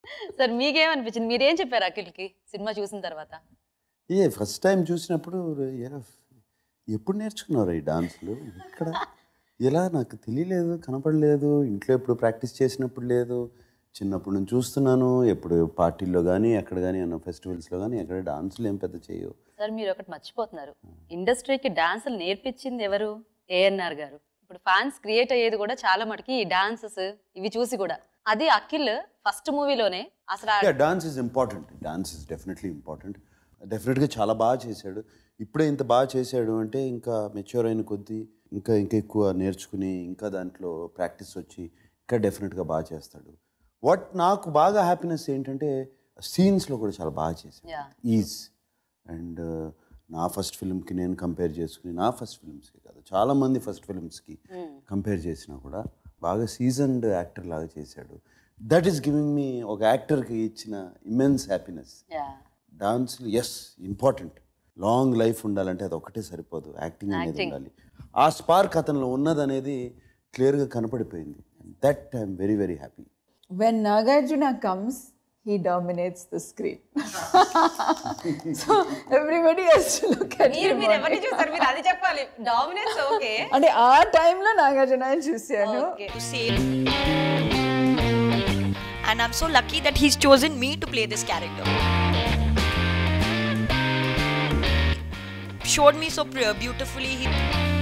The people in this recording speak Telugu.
సార్ మీకేమనిపించింది మీరేం చెప్పారు అఖిల్కి సినిమా చూసిన తర్వాత ఏ ఫస్ట్ టైం చూసినప్పుడు ఏ, ఎప్పుడు నేర్చుకున్నారు ఈ డాన్స్లు ఇక్కడ ఎలా నాకు తెలియలేదు కనపడలేదు ఇంట్లో ఎప్పుడు ప్రాక్టీస్ చేసినప్పుడు లేదు చిన్నప్పుడు నేను చూస్తున్నాను ఎప్పుడు పార్టీల్లో కానీ ఎక్కడ కానీ అన్న ఫెస్టివల్స్లో కానీ ఎక్కడ డాన్సులు ఏం పెద్ద చేయవు సార్ మీరు ఒకటి మర్చిపోతున్నారు ఇండస్ట్రీకి డాన్సులు నేర్పించింది ఎవరు ఏఎన్ఆర్ గారు ఇప్పుడు ఫ్యాన్స్ క్రియేట్ అయ్యేది కూడా చాలా మటుకి ఈ డాన్సెస్ ఇవి చూసి కూడా అది అఖిల్ ఫస్ట్ మూవీలోనే అసలు ఆ- dance is important dance is definitely important డెఫినెట్గా చాలా బాగా చేశాడు ఇప్పుడే ఇంత బాగా చేశాడు అంటే ఇంకా మెచ్యూర్ అయిన కొద్దీ ఇంకా ఇంకా ఎక్కువ నేర్చుకుని ఇంకా దాంట్లో ప్రాక్టీస్ వచ్చి ఇంకా డెఫినెట్గా బాగా చేస్తాడు వాట్ నాకు బాగా హ్యాపీనెస్ ఏంటంటే సీన్స్లో కూడా చాలా బాగా చేశాడు Yeah. ఈజ్ అండ్ నా ఫస్ట్ ఫిల్మ్కి నేను కంపేర్ చేసుకుని నా ఫస్ట్ ఫిల్మ్స్కి కాదు చాలామంది ఫస్ట్ ఫిల్మ్స్కి కంపేర్ చేసినా కూడా బాగా సీజన్డ్ యాక్టర్ లాగా చేశాడు దట్ ఈస్ గివింగ్ మీ ఒక యాక్టర్కి ఇచ్చిన ఇమెన్స్ హ్యాపీనెస్ Yeah. డాన్స్లు ఎస్ ఇంపార్టెంట్ లాంగ్ లైఫ్ ఉండాలంటే అది ఒకటే సరిపోదు యాక్టింగ్ అనేది Acting. ఉండాలి ఆ స్పార్క్ అతనిలో ఉన్నదనేది క్లియర్గా కనపడిపోయింది that I'm very very happy When Nagarjuna comes, he dominates the screen. so everybody has to look at మీరు him. మీరు only. ఎవరిని చూసారు మీరు అది చెప్పాలి డామినేన్స్ ఓకే అంటే ఆ టైంలో నాగార్జున చూశాను okay to say. And I'm so lucky that he's chosen me to play this character. Showed me so pr- beautifully. He